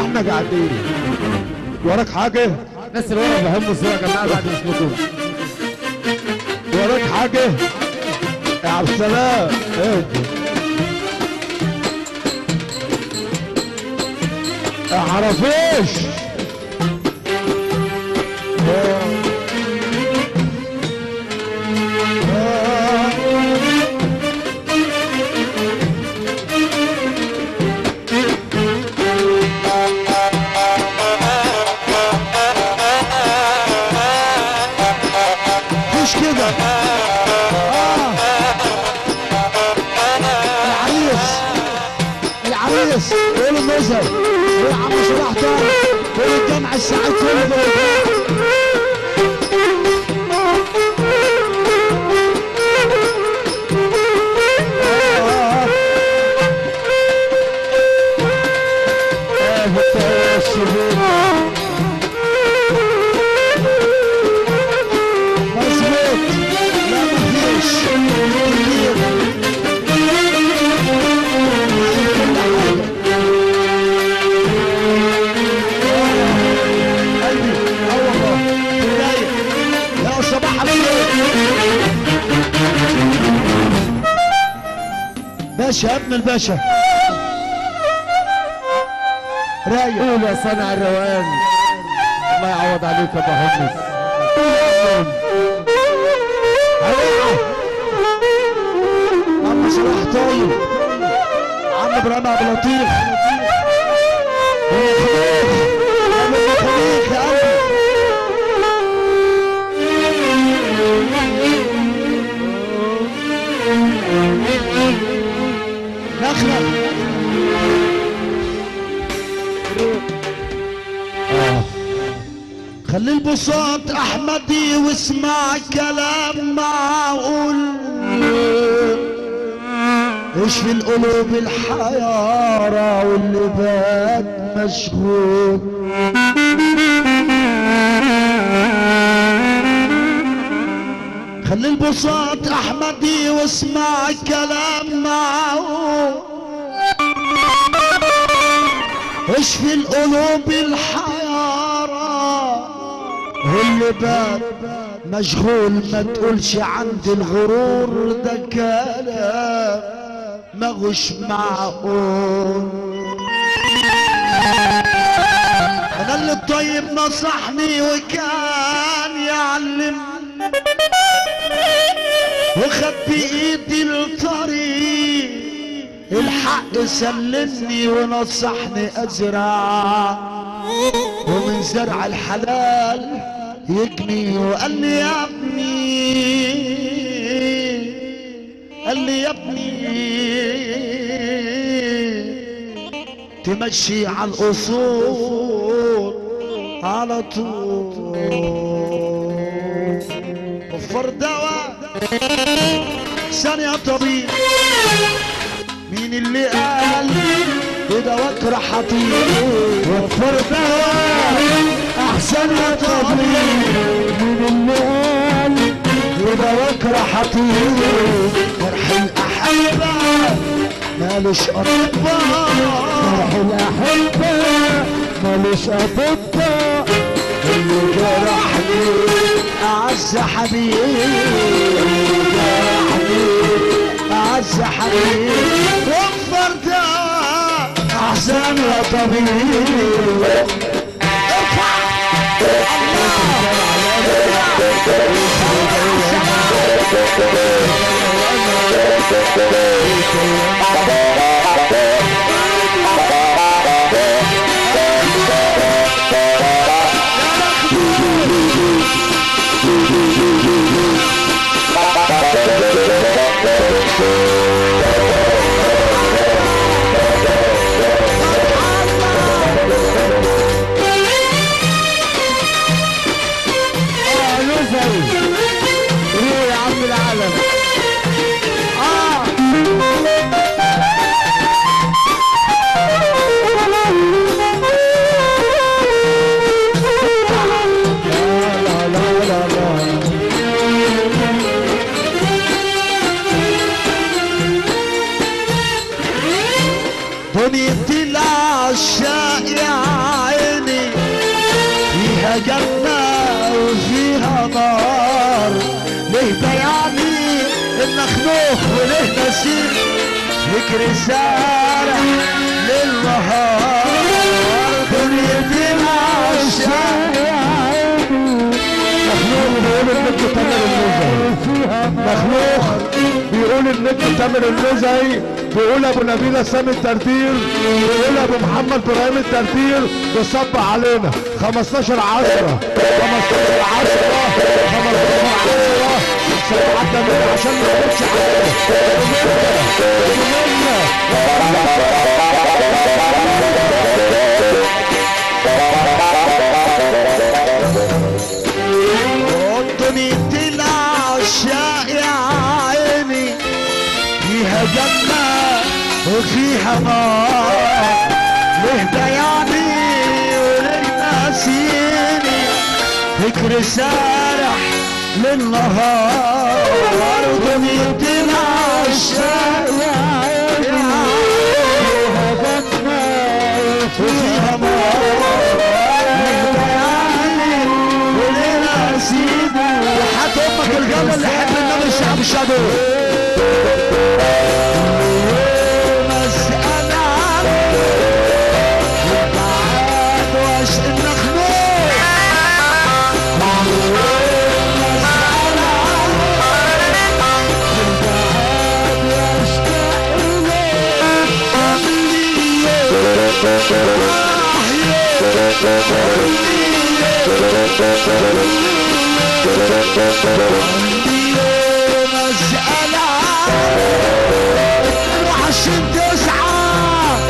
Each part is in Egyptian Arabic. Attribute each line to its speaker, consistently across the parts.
Speaker 1: احنا قاعدين وراك حاجة
Speaker 2: الناس اللي ورا بهم الصورة يا جماعة بعد اذنكم
Speaker 1: وراك حاجة يا عبد السلام اهدى يا حرافيش مش كده آه. العريس العريس قول النزل قول عم صلاح طارق قول الجامع السعيد كله قول آه. آه، بتاع الشباب. مظبوط لا مفيش كتير قلبي اه والله بداية يا صباح الخير باشا يا ابن الباشا رايق
Speaker 2: قول يا صانع الروقان الله يعوض عليك يا ابو حمص
Speaker 1: عم صلاح طيب عم ابراهيم عبد اللطيف يا خليخ يا ابن خليخ يا قلبي نخلة خلي البساط احمدي واسمع كلام معقول ايش في القلوب الحيارة واللي بات مشغول خلي البساط احمدي واسمع كلام معقول ايش في القلوب الحيارة واللي بات مشغول ما تقولش عندي الغرور ده كلام ماهوش معقول انا اللي الطيب نصحني وكان يعلم وخد بايدي الطريق الحق سلمني ونصحني ازرع ومن زرع الحلال يجني وقال لي يا ابني قال لي يا ابني تمشي على الاصول على طول وفر دواء ثانية طبيب مين اللي قال بدواك راح اطير وفر دواء احسن يا طبيب مين اللي قال بدواك راح اطير فرح الاحبه مالوش اطباء فرح الاحبه مالوش اطباء اللي جرحني اعز حبيبي اللي جرحني اعز حبيبي وفر ده احسن يا طبيب
Speaker 2: اه نزل روح يا عم العالم
Speaker 1: اه نسيم فكر سارع للنهار دنيتي العشاق
Speaker 2: مخلوق بيقول النجم تامر النزهي بيقول ابو نبيل سامي الترتير بيقول ابو محمد ابراهيم الترتير بيصب علينا 15 10 15 10 15 10 سبعة من عشان ما ناخدش
Speaker 1: دنيتي العشاق يا عيني فيها جنة وفيها نار ليه ده يعني وليه ناسيني فكر سارح للنهار دنيتي العشاق يا عيني فيها جنة وفيها نار ليه ده يعني ولينا سيدي وحد امك الجبل اللي حب النبي الشعب الشعبي مسألة بعد واشق النخنوق مسألة بعد واشق مسألة وعشان تسعة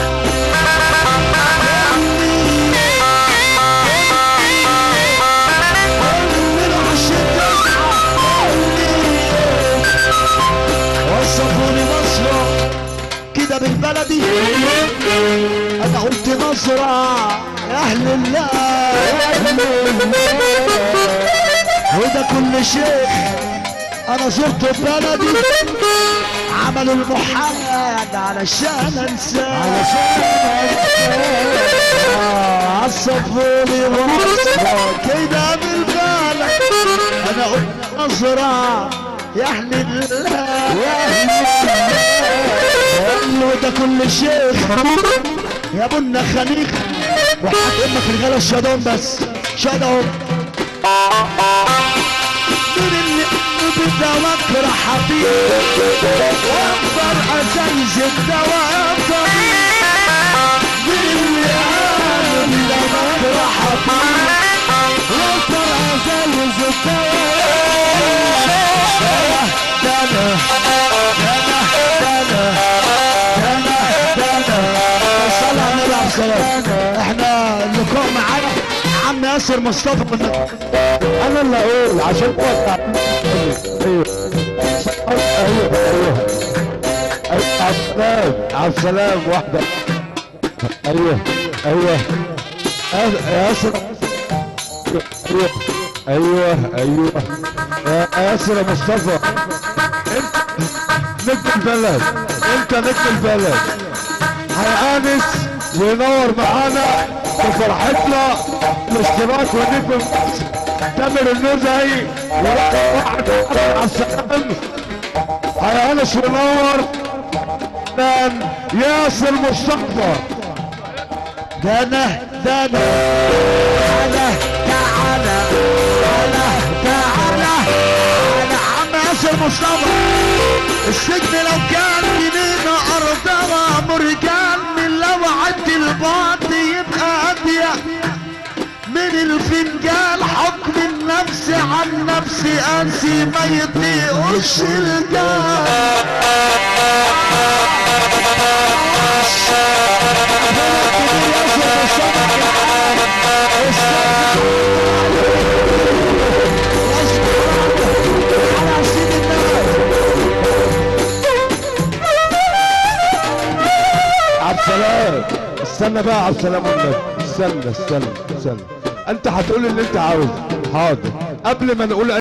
Speaker 1: وصفوني مصر كده بالبلدي انا قلت نصرة يا اهل الله وده كل شيخ انا زرته في بلدي عملوا المحمد علشان انساه عصفوني مصر كده بالبلد انا قلت نصرة يا اهل الله يا اهل الله وده كل شيخ يا بنا خليك وحد امك الغلا الشدون بس شدون من اللي بدواك راح وانفر ازايز الدواء من اللي قال بدواك راح وانفر ازايز الدواء ده انا ده انا ده انا ده انا ده انا صلى على النبي عليه الصلاه احنا اللقاء معانا عم ياسر مصطفى كنا
Speaker 2: انا اللي اقول عشان توقع ايوه ايوه ايوه ايوه عبد السلام عبد السلام واحده ايوه ايوه أه، ياسر ايوه ايوه ايوه يا ياسر يا مصطفى انت نجم البلد انت نجم البلد هيقانس وينور معانا في فرحتنا الاشتراك ونجم تامر النزهي ورقم واحد على السلام هيقانس وينور كان ياسر مصطفى
Speaker 1: ده انا ده انا تعالى تعالى تعالى تعالى انا عم ياسر مصطفى السجن لو كان جنينة ارضها مرجان من لو عد البعد يبقى اضيق من الفنجان حكم النفس عن نفسي انسي ما يطيقوش الجان
Speaker 2: عبد السلام استنى بقى عبد السلام والنبي استنى استنى استنى انت هتقول اللي انت عاوزه حاضر قبل ما نقول